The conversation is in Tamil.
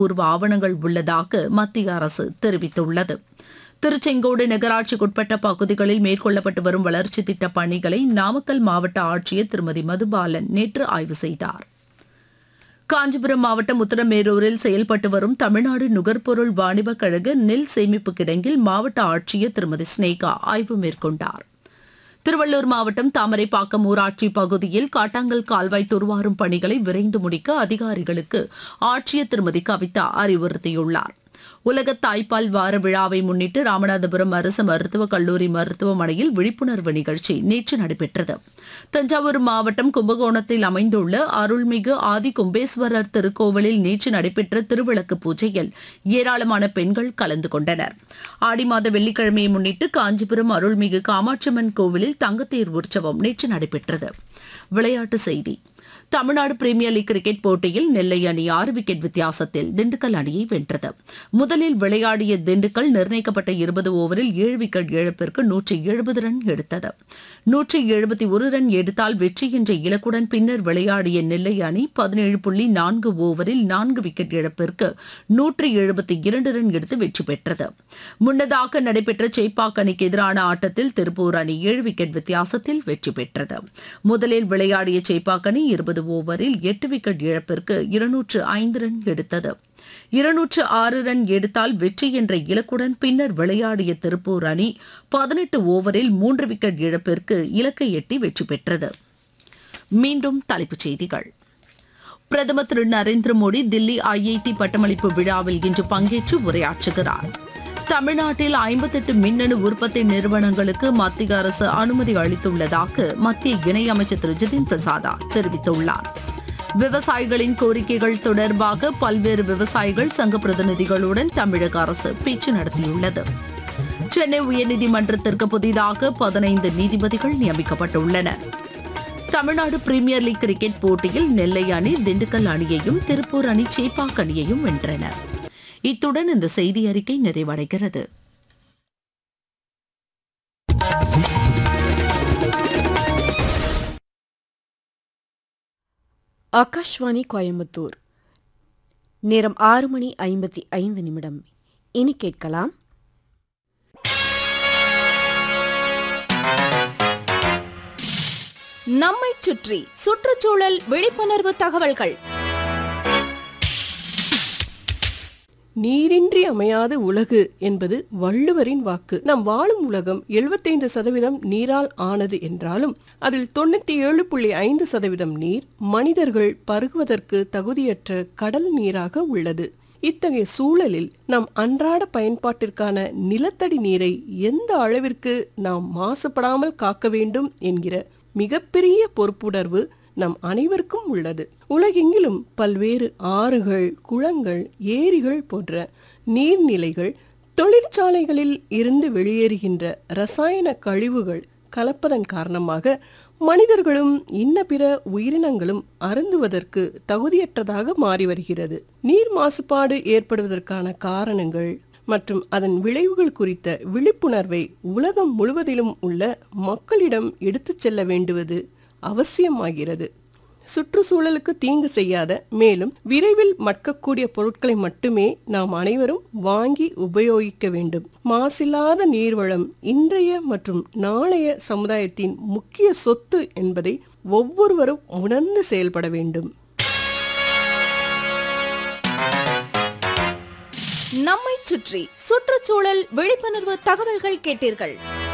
பூர்வ ஆவணங்கள் உள்ளதாக மத்திய அரசு தெரிவித்துள்ளது திருச்செங்கோடு நகராட்சிக்குட்பட்ட பகுதிகளில் மேற்கொள்ளப்பட்டு வரும் வளர்ச்சித் திட்டப் பணிகளை நாமக்கல் மாவட்ட ஆட்சியர் திருமதி மதுபாலன் நேற்று ஆய்வு செய்தார் காஞ்சிபுரம் மாவட்டம் உத்தரமேரூரில் செயல்பட்டு வரும் தமிழ்நாடு நுகர்பொருள் வாணிபக் கழக நெல் சேமிப்பு கிடங்கில் மாவட்ட ஆட்சியர் திருமதி ஸ்னேகா ஆய்வு மேற்கொண்டார் திருவள்ளூர் மாவட்டம் தாமரைப்பாக்கம் ஊராட்சி பகுதியில் காட்டாங்கல் கால்வாய் துர்வாரும் பணிகளை விரைந்து முடிக்க அதிகாரிகளுக்கு ஆட்சியர் திருமதி கவிதா அறிவுறுத்தியுள்ளார் உலக தாய்ப்பால் வார விழாவை முன்னிட்டு ராமநாதபுரம் அரசு மருத்துவக் கல்லூரி மருத்துவமனையில் விழிப்புணர்வு நிகழ்ச்சி நேற்று நடைபெற்றது தஞ்சாவூர் மாவட்டம் கும்பகோணத்தில் அமைந்துள்ள அருள்மிகு ஆதி கும்பேஸ்வரர் திருக்கோவிலில் நேற்று நடைபெற்ற திருவிளக்கு பூஜையில் ஏராளமான பெண்கள் கலந்து கொண்டனர் ஆடி மாத வெள்ளிக்கிழமையை முன்னிட்டு காஞ்சிபுரம் அருள்மிகு காமாட்சியம்மன் கோவிலில் தங்கத்தேர் உற்சவம் நேற்று நடைபெற்றது விளையாட்டுச் செய்தி தமிழ்நாடு பிரீமியர் லீக் கிரிக்கெட் போட்டியில் நெல்லை அணி ஆறு விக்கெட் வித்தியாசத்தில் திண்டுக்கல் அணியை வென்றது முதலில் விளையாடிய திண்டுக்கல் நிர்ணயிக்கப்பட்ட இருபது ஓவரில் ஏழு விக்கெட் இழப்பிற்கு நூற்றி எழுபது ரன் எடுத்தது நூற்றி எழுபத்தி ஒரு ரன் எடுத்தால் வெற்றி என்ற இலக்குடன் பின்னர் விளையாடிய நெல்லை அணி பதினேழு புள்ளி நான்கு ஓவரில் நான்கு விக்கெட் இழப்பிற்கு நூற்றி எழுபத்தி இரண்டு ரன் எடுத்து வெற்றி பெற்றது முன்னதாக நடைபெற்ற சேப்பாக் அணிக்கு எதிரான ஆட்டத்தில் திருப்பூர் அணி ஏழு விக்கெட் வித்தியாசத்தில் வெற்றி பெற்றது முதலில் விளையாடிய சேப்பாக் அணி இருபது ஓவரில் எட்டு விக்கெட் இழப்பிற்கு இருநூற்று ஐந்து ரன் எடுத்தது இருநூற்று ஆறு ரன் எடுத்தால் வெற்றி என்ற இலக்குடன் பின்னர் விளையாடிய திருப்பூர் அணி பதினெட்டு ஓவரில் மூன்று விக்கெட் இழப்பிற்கு இலக்கை எட்டி வெற்றி பெற்றது மீண்டும் தலைப்புச் செய்திகள் பிரதமர் திரு நரேந்திர மோடி தில்லி ஐஐடி பட்டமளிப்பு விழாவில் இன்று பங்கேற்று உரையாற்றுகிறார் தமிழ்நாட்டில் ஐம்பத்தெட்டு மின்னணு உற்பத்தி நிறுவனங்களுக்கு மத்திய அரசு அனுமதி அளித்துள்ளதாக மத்திய இணையமைச்சர் திரு ஜிதின் பிரசாதா தெரிவித்துள்ளார் விவசாயிகளின் கோரிக்கைகள் தொடர்பாக பல்வேறு விவசாயிகள் சங்க பிரதிநிதிகளுடன் தமிழக அரசு பேச்சு நடத்தியுள்ளது சென்னை உயர்நீதிமன்றத்திற்கு புதிதாக பதினைந்து நீதிபதிகள் நியமிக்கப்பட்டுள்ளனர் தமிழ்நாடு பிரீமியர் லீக் கிரிக்கெட் போட்டியில் நெல்லை அணி திண்டுக்கல் அணியையும் திருப்பூர் அணி சேப்பாக் அணியையும் வென்றன இத்துடன் இந்த செய்தி அறிக்கை நிறைவடைகிறது ஆகாஷ்வாணி கோயம்புத்தூர் நேரம் ஆறு மணி ஐம்பத்தி ஐந்து நிமிடம் இனி கேட்கலாம் நம்மைச் சுற்றி சுற்றுச்சூழல் விழிப்புணர்வு தகவல்கள் நீரின்றி அமையாத உலகு என்பது வள்ளுவரின் வாக்கு நம் வாழும் உலகம் 75% சதவீதம் நீரால் ஆனது என்றாலும் அதில் தொண்ணூத்தி ஏழு புள்ளி ஐந்து சதவீதம் நீர் மனிதர்கள் பருகுவதற்கு தகுதியற்ற கடல் நீராக உள்ளது இத்தகைய சூழலில் நம் அன்றாட பயன்பாட்டிற்கான நிலத்தடி நீரை எந்த அளவிற்கு நாம் மாசுபடாமல் காக்க வேண்டும் என்கிற மிகப்பெரிய பொறுப்புணர்வு நம் அனைவருக்கும் உள்ளது உலகெங்கிலும் பல்வேறு ஆறுகள் குளங்கள் ஏரிகள் போன்ற நீர்நிலைகள் தொழிற்சாலைகளில் இருந்து வெளியேறுகின்ற ரசாயன கழிவுகள் கலப்பதன் காரணமாக மனிதர்களும் இன்ன பிற உயிரினங்களும் அருந்துவதற்கு தகுதியற்றதாக மாறி வருகிறது நீர் மாசுபாடு ஏற்படுவதற்கான காரணங்கள் மற்றும் அதன் விளைவுகள் குறித்த விழிப்புணர்வை உலகம் முழுவதிலும் உள்ள மக்களிடம் எடுத்துச் செல்ல வேண்டுவது அவசியமாகிறது சுற்றுச்சூழலுக்கு தீங்கு செய்யாத மேலும் விரைவில் மட்கக்கூடிய பொருட்களை மட்டுமே நாம் அனைவரும் வாங்கி உபயோகிக்க வேண்டும் மாசில்லாத நீர்வளம் இன்றைய மற்றும் நாளைய சமுதாயத்தின் முக்கிய சொத்து என்பதை ஒவ்வொருவரும் உணர்ந்து செயல்பட வேண்டும் நம்மைச் சுற்றி சுற்றுச்சூழல் விழிப்புணர்வு தகவல்கள் கேட்டீர்கள்